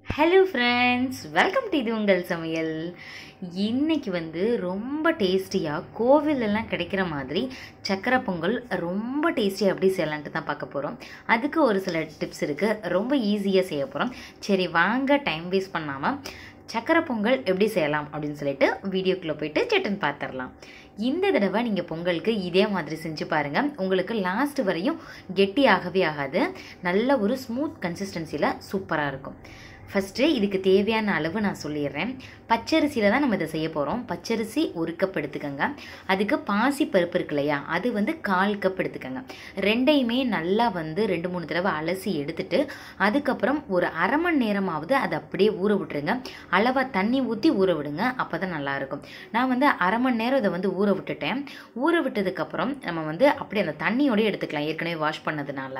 hello friends welcome to இது உங்கள் சமையல் இன்னைக்கு வந்து ரொம்ப டேஸ்டியாக கோவிலெல்லாம் கிடைக்கிற மாதிரி சக்கரை பொங்கல் ரொம்ப டேஸ்டியாக எப்படி செய்யலான்ட்டு தான் பார்க்க போகிறோம் அதுக்கு ஒரு சில டிப்ஸ் இருக்குது ரொம்ப ஈஸியாக செய்ய போகிறோம் சரி வாங்க டைம் வேஸ்ட் பண்ணாமல் சக்கரை பொங்கல் எப்படி செய்யலாம் அப்படின்னு சொல்லிட்டு வீடியோக்குள்ளே போயிட்டு சட்டுன்னு பார்த்துடலாம் இந்த தடவை நீங்கள் பொங்கலுக்கு இதே மாதிரி செஞ்சு பாருங்கள் உங்களுக்கு லாஸ்ட் வரையும் கெட்டி ஆகவே ஆகாது நல்ல ஒரு ஸ்மூத் கன்சிஸ்டன்சியில் சூப்பராக இருக்கும் ஃபஸ்ட்டு இதுக்கு தேவையான அளவு நான் சொல்லிடுறேன் பச்சரிசியில் தான் நம்ம இதை செய்ய போகிறோம் பச்சரிசி ஒரு கப் எடுத்துக்கோங்க அதுக்கு பாசி பருப்பு இருக்கு இல்லையா அது வந்து கால் கப் எடுத்துக்கோங்க ரெண்டையுமே நல்லா வந்து ரெண்டு மூணு தடவை அலசி எடுத்துட்டு அதுக்கப்புறம் ஒரு அரை மணி நேரமாவது அதை அப்படியே ஊற விட்டுருங்க அளவாக தண்ணி ஊற்றி ஊற விடுங்க அப்போ தான் நல்லாயிருக்கும் நான் வந்து அரை மணி நேரம் இதை வந்து ஊற விட்டுட்டேன் ஊற விட்டதுக்கப்புறம் நம்ம வந்து அப்படியே அந்த தண்ணியோடய எடுத்துக்கலாம் ஏற்கனவே வாஷ் பண்ணதுனால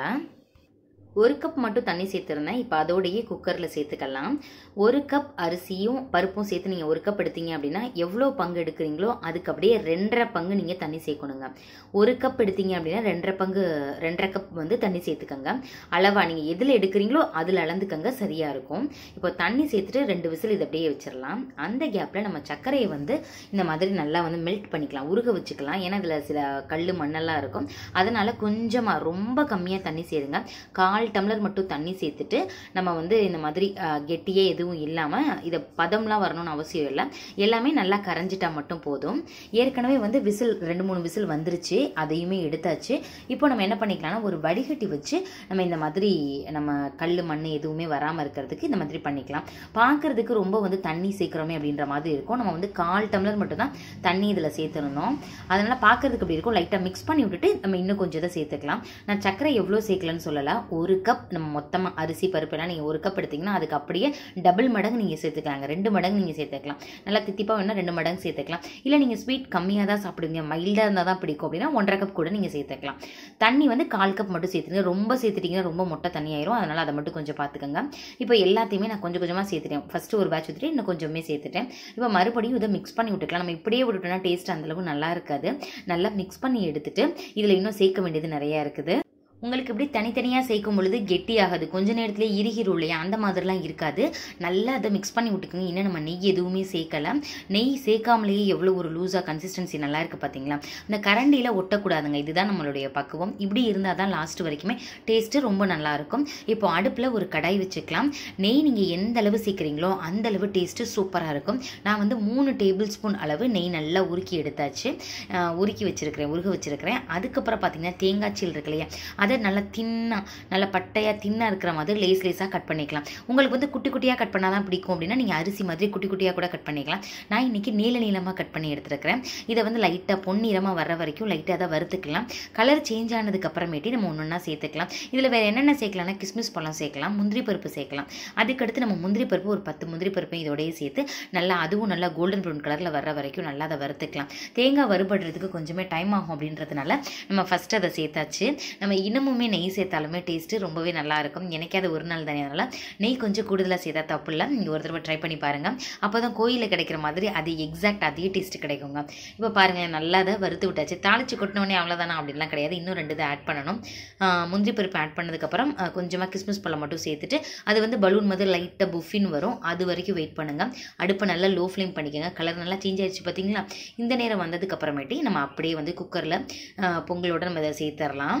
ஒரு கப் மட்டும் தண்ணி சேர்த்துருந்தேன் இப்போ அதோடையே குக்கரில் சேர்த்துக்கலாம் ஒரு கப் அரிசியும் பருப்பும் சேர்த்து நீங்கள் ஒரு கப் எடுத்தீங்க அப்படின்னா எவ்வளோ பங்கு எடுக்கிறீங்களோ அதுக்கு அப்படியே ரெண்டரை பங்கு நீங்கள் தண்ணி சேர்க்கணுங்க ஒரு கப் எடுத்தீங்க அப்படின்னா ரெண்டரை பங்கு ரெண்டரை கப் வந்து தண்ணி சேர்த்துக்கங்க அளவா நீங்கள் எதில் எடுக்கிறீங்களோ அதில் அளந்துக்கங்க சரியாக இருக்கும் இப்போ தண்ணி சேர்த்துட்டு ரெண்டு விசில் இதை அப்படியே வச்சிடலாம் அந்த கேப்பில் நம்ம சர்க்கரையை வந்து இந்த மாதிரி நல்லா வந்து மெல்ட் பண்ணிக்கலாம் உருக வச்சுக்கலாம் ஏன்னா இதில் சில கல் மண்ணெல்லாம் இருக்கும் அதனால் கொஞ்சமாக ரொம்ப கம்மியாக தண்ணி சேருங்க கால் கால் டம்ளர் மட்டும் தண்ணி சேர்த்துட்டு நம்ம வந்து இந்த மாதிரி கெட்டியே எதுவும் இல்லாமல் இதை பதம்லாம் வரணும்னு அவசியம் இல்லை எல்லாமே நல்லா கரைஞ்சிட்டா மட்டும் போதும் ஏற்கனவே வந்து விசில் ரெண்டு மூணு விசில் வந்துருச்சு அதையுமே எடுத்தாச்சு இப்போ நம்ம என்ன பண்ணிக்கலாம்னா ஒரு வடிகட்டி வச்சு நம்ம இந்த மாதிரி நம்ம கல் மண் எதுவுமே வராமல் இருக்கிறதுக்கு இந்த மாதிரி பண்ணிக்கலாம் பார்க்குறதுக்கு ரொம்ப வந்து தண்ணி சேர்க்குறோமே அப்படின்ற மாதிரி இருக்கும் நம்ம வந்து கால் டம்ளர் மட்டும் தான் தண்ணி இதில் சேர்த்துருந்தோம் அதனால் பார்க்குறதுக்கு அப்படி இருக்கும் லைட்டாக மிக்ஸ் பண்ணி விட்டுட்டு நம்ம இன்னும் கொஞ்சம் இதை சேர்த்துக்கலாம் நான் சர்க்கரை எவ்வளோ சேர்க்கலன்னு சொல்லலை ஒரு கப் நம்ம மொத்தமாக அரிசி பருப்புலாம் நீங்கள் ஒரு கப் எடுத்திங்கன்னா அதுக்கு அப்படியே டபுள் மடங்கு நீங்கள் சேர்த்துக்கலாங்க ரெண்டு மடங்கு நீங்கள் சேர்த்துக்கலாம் நல்லா தித்திப்பாக வேணால் ரெண்டு மடங்கு சேர்த்துக்கலாம் இல்லை நீங்கள் ஸ்வீட் கம்மியாக தான் சாப்பிடுவீங்க மைல்டாக இருந்தால் தான் பிடிக்கும் அப்படின்னா ஒன்றரை கப் கூட நீங்கள் சேர்த்துக்கலாம் தண்ணி வந்து கால் கப் மட்டும் சேர்த்துங்க ரொம்ப சேர்த்துட்டிங்கன்னா ரொம்ப மொட்டை தண்ணி ஆயிரும் அதனால் அதை மட்டும் கொஞ்சம் பார்த்துக்கோங்க இப்போ எல்லாத்தையுமே நான் கொஞ்சம் கொஞ்சமாக சேர்த்துட்டேன் ஃபஸ்ட்டு ஒரு பேட்ச் ஊற்றிட்டு இன்னும் கொஞ்சமே சேர்த்துட்டேன் இப்போ மறுபடியும் இதை மிக்ஸ் பண்ணி விட்டுக்கலாம் நம்ம இப்படியே விட்டுட்டோம்னா டேஸ்ட் அந்தளவு நல்லா இருக்காது நல்லா மிக்ஸ் பண்ணி எடுத்துட்டு இதில் இன்னும் சேர்க்க வேண்டியது நிறையா இருக்குது உங்களுக்கு இப்படி தனித்தனியாக சேர்க்கும் பொழுது கெட்டி ஆகாது கொஞ்ச நேரத்தில் இறுகிரும் இல்லையா அந்த மாதிரிலாம் இருக்காது நல்லா அதை மிக்ஸ் பண்ணி விட்டுக்குங்க இன்னும் நம்ம நெய் எதுவுமே சேர்க்கலை நெய் சேர்க்காமலேயே எவ்வளோ ஒரு லூஸாக கன்சிஸ்டன்சி நல்லா இருக்குது பார்த்தீங்களா இந்த கரண்டியில் ஒட்டக்கூடாதுங்க இதுதான் நம்மளுடைய பக்குவம் இப்படி இருந்தால் தான் லாஸ்ட் வரைக்குமே டேஸ்ட்டு ரொம்ப நல்லாயிருக்கும் இப்போ அடுப்பில் ஒரு கடாய் வச்சுக்கலாம் நெய் நீங்கள் எந்த அளவு சேர்க்குறீங்களோ அந்த அளவு டேஸ்ட்டு சூப்பராக இருக்கும் நான் வந்து மூணு டேபிள் ஸ்பூன் அளவு நெய் நல்லா உருக்கி எடுத்தாச்சு உருக்கி வச்சுருக்கிறேன் உருக வச்சுருக்கிறேன் அதுக்கப்புறம் பார்த்தீங்கன்னா தேங்காய் சீல் இருக்கு இல்லையா அதை நல்லா தின்னாக நல்லா பட்டையாக தின்னாக இருக்கிற மாதிரி லேஸ் லேஸாக கட் பண்ணிக்கலாம் உங்களுக்கு வந்து குட்டி குட்டியாக கட் பண்ணால் தான் பிடிக்கும் அப்படின்னா நீங்கள் அரிசி மாதிரி குட்டி குட்டியாக கூட கட் பண்ணிக்கலாம் நான் இன்றைக்கி நீள நீளமாக கட் பண்ணி எடுத்துருக்கிறேன் இதை வந்து லைட்டாக பொன்னிறமாக வர வரைக்கும் லைட்டாக தான் வறுத்துக்கலாம் கலர் சேஞ்ச் ஆனதுக்கு அப்புறமேட்டி நம்ம ஒன்று ஒன்றா சேர்த்துக்கலாம் இதில் வேறு என்னென்ன சேர்க்கலாம்னா கிஸ்மிஸ் பழம் சேர்க்கலாம் முந்திரி பருப்பு சேர்க்கலாம் அதுக்கடுத்து நம்ம முந்திரி பருப்பு ஒரு பத்து முந்திரி பருப்பையும் இதோடய சேர்த்து நல்லா அதுவும் நல்லா கோல்டன் ப்ரௌன் கலரில் வர வரைக்கும் நல்லா அதை வறுத்துக்கலாம் தேங்காய் வறுபடுறதுக்கு கொஞ்சமே டைம் ஆகும் அப்படின்றதுனால நம்ம ஃபஸ்ட்டு அதை சேர்த்தாச்சு நம்ம இன்னமுமே நெய் சேர்த்தாலுமே டேஸ்ட்டு ரொம்பவே நல்லா இருக்கும் எனக்கே அது ஒரு நாள் தானே அதனால் நெய் கொஞ்சம் கூடுதலாக சேர்த்தா தப்பு இல்லை நீங்கள் ஒரு தடவை ட்ரை பண்ணி பாருங்கள் அப்போ தான் கோயிலில் கிடைக்கிற மாதிரி அது எக்ஸாக்ட் அதே டேஸ்ட்டு கிடைக்குங்க இப்போ பாருங்கள் நல்லா அதை வறுத்து விட்டாச்சு தாளிச்சு கொட்டினோடனே அவ்வளோதானா அப்படின்லாம் கிடையாது இன்னும் ரெண்டு இதை ஆட் பண்ணணும் முந்திரி பருப்பு ஆட் பண்ணதுக்கப்புறம் கொஞ்சமாக கிஸ்மிஸ் பழம் மட்டும் சேர்த்துட்டு அது வந்து பலூன் மாதிரி லைட்டாக புஃபின் வரும் அது வரைக்கும் வெயிட் பண்ணுங்கள் அடுப்பை நல்லா லோ ஃப்ளேம் பண்ணிக்கோங்க கலர் நல்லா சேஞ்ச் ஆயிடுச்சு பார்த்தீங்களா இந்த நேரம் வந்ததுக்கு அப்புறமேட்டி நம்ம அப்படியே வந்து குக்கரில் பொங்கலோட நம்ம இதை சேர்த்துடலாம்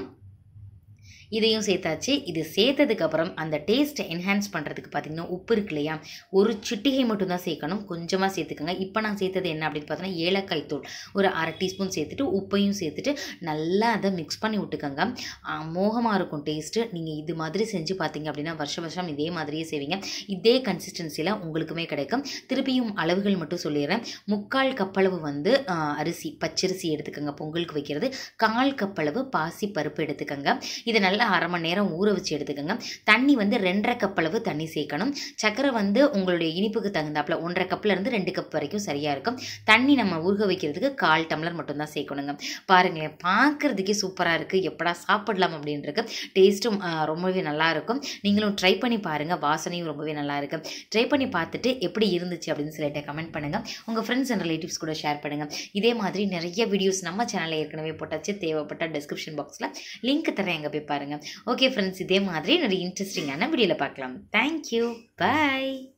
இதையும் சேர்த்தாச்சு இது சேர்த்ததுக்கப்புறம் அந்த டேஸ்ட்டை என்ஹான்ஸ் பண்ணுறதுக்கு பார்த்திங்கன்னா உப்பு இருக்கு இல்லையா ஒரு சிட்டிகை மட்டும் தான் சேர்க்கணும் கொஞ்சமாக சேர்த்துக்கோங்க இப்போ நான் சேர்த்தது என்ன அப்படின்னு பார்த்தோன்னா ஏலக்காய் தூள் ஒரு அரை டீஸ்பூன் சேர்த்துட்டு உப்பையும் சேர்த்துட்டு நல்லா அதை மிக்ஸ் பண்ணி விட்டுக்கோங்க மோகமாக இருக்கும் டேஸ்ட்டு நீங்கள் இது மாதிரி செஞ்சு பார்த்தீங்க அப்படின்னா வருஷ வருஷம் இதே மாதிரியே செய்வீங்க இதே கன்சிஸ்டன்சியில் உங்களுக்குமே கிடைக்கும் திருப்பியும் அளவுகள் மட்டும் சொல்லிடுறேன் முக்கால் கப்பளவு வந்து அரிசி பச்சரிசி எடுத்துக்கோங்க பொங்கலுக்கு வைக்கிறது கால் கப்பளவு பாசி பருப்பு எடுத்துக்கோங்க இதை நல்லா அரை மணி நேரம் ஊற வச்சு எடுத்துக்கோங்க தண்ணி வந்து ரெண்டரை கப் அளவு தண்ணி சேர்க்கணும் சக்கரை வந்து உங்களுடைய இனிப்புக்கு தகுந்தாப்புல ஒன்றரை கப்பில் இருந்து ரெண்டு கப் வரைக்கும் சரியாக இருக்கும் தண்ணி நம்ம ஊற வைக்கிறதுக்கு கால் டம்ளர் மட்டும்தான் சேர்க்கணுங்க பாருங்களேன் பார்க்குறதுக்கே சூப்பராக இருக்குது எப்படா சாப்பிடலாம் அப்படின்றது டேஸ்ட்டும் ரொம்பவே நல்லா இருக்கும் நீங்களும் ட்ரை பண்ணி பாருங்கள் வாசனையும் ரொம்பவே நல்லா இருக்கு ட்ரை பண்ணி பார்த்துட்டு எப்படி இருந்துச்சு அப்படின்னு சொல்லிட்டு கமெண்ட் பண்ணுங்கள் உங்கள் ஃப்ரெண்ட்ஸ் அண்ட் ரிலேட்டிவ்ஸ் கூட ஷேர் பண்ணுங்கள் இதே மாதிரி நிறைய வீடியோஸ் நம்ம சேனலில் ஏற்கனவே போட்டாச்சு தேவைப்பட்ட டிஸ்கிரிப்ஷன் பாக்ஸில் லிங்க் தரேன் எங்கே போய் பாருங்கள் பாருங்கள் ஓகே ஃப்ரெண்ட்ஸ் இதே மாதிரி நிறைய இன்ட்ரெஸ்டிங்கான வீடியோவில் பார்க்கலாம் தேங்க்யூ பை